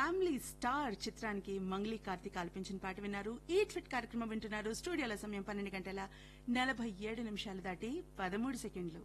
family star చిత్రానికి మంగ్లీ కార్తిక్ ఆలపించిన పాట విన్నారు ఈట్ ఫిట్ కార్యక్రమం వింటున్నారు స్టూడియోల సమయం పన్నెండు గంటల నలభై ఏడు నిమిషాలు దాటి పదమూడు సెకండ్లు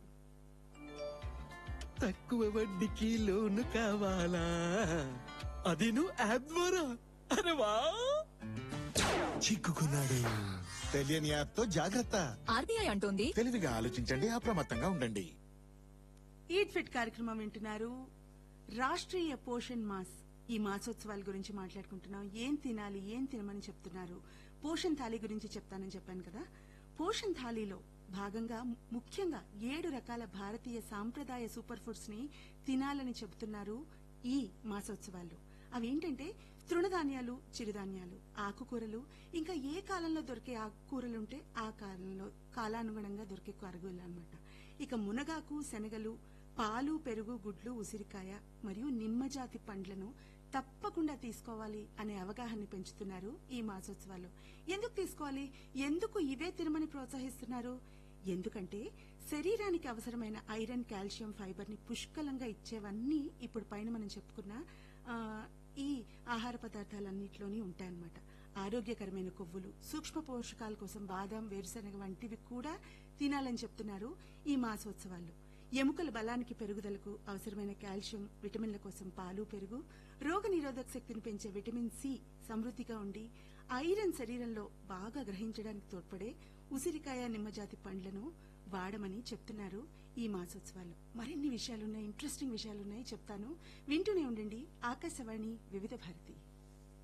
తక్కువ వడ్డీకి లోను కావాలా అది నువ్వు యాప్ ద్వారా అరే వా చిక్కుకున్నాడు తెలియని యాప్ తో జాగ్రత్త ఆర్బీఐ అంటోంది తెలివిగా ఆలోచించండి అప్రమత్తంగా ఉండండి ఈట్ ఫిట్ కార్యక్రమం వింటున్నారు రాష్ట్రీయ పోషణ్ మాస్ ఈ మాసోత్సవాల గురించి మాట్లాడుకుంటున్నాం ఏం తినాలి ఏం తినమని చెప్తున్నారు పోషణ్ థాలీ గురించి చెప్తానని చెప్పాను కదా పోషణ్ థాలీలో భాగంగా ము- ముఖ్యంగా ఏడు రకాల భారతీయ సాంప్రదాయ సూపర్ ఫుడ్స్ ని తినాలని చెబుతున్నారు ఈ మాసోత్సవాల్లో అవేంటంటే తృణధాన్యాలు చిరుధాన్యాలు ఆకుకూరలు ఇంకా ఏ కాలంలో దొరికే ఆకుకూరలుంటే ఆ కాలంలో కాలానుగుణంగా దొరికే కూరగాయలు అన్నమాట ఇక మునగాకు శనగలు పాలు పెరుగు గుడ్లు ఉసిరికాయ మరియు నిమ్మజాతి పండ్లను తప్పకుండా తీసుకోవాలి అనే అవగాహన పెంచుతున్నారు ఈ మాసోత్సవాల్లో ఎందుకు తీసుకోవాలి ఎందుకు ఇవే తినమని ప్రోత్సహిస్తున్నారు ఎందుకంటే శరీరానికి అవసరమైన ఐరన్ కాల్షియం ఫైబర్ ని పుష్కలంగా ఇచ్చేవన్నీ ఇప్పుడు పైన మనం చెప్పుకున్న ఆ, ఈ ఆహార పదార్థాలన్నింటిలోని ఉంటాయన్నమాట ఆరోగ్యకరమైన కొవ్వులు సూక్ష్మ పోషకాల కోసం బాదం వేరుశనగ వంటివి కూడా తినాలని చెప్తున్నారు ఈ మాసోత్సవాల్లో ఎముకల బలానికి పెరుగుదలకు అవసరమైన కాల్షియం విటమిన్ల కోసం పాలు పెరుగు రోగ నిరోధక శక్తిని పెంచే విటమిన్ సి సమృద్ధిగా ఉండి ఐరన్ శరీరంలో బాగా గ్రహించడానికి తోడ్పడే ఉసిరికాయ నిమ్మజాతి పండ్లను వాడమని చెప్తున్నారు ఈ మాసోత్సవాలు మరిన్ని విషయాలున్నాయి ఇంట్రెస్టింగ్ విషయాలున్నాయి చెప్తాను వింటూనే ఉండండి ఆకాశవాణి వివిధ భారతి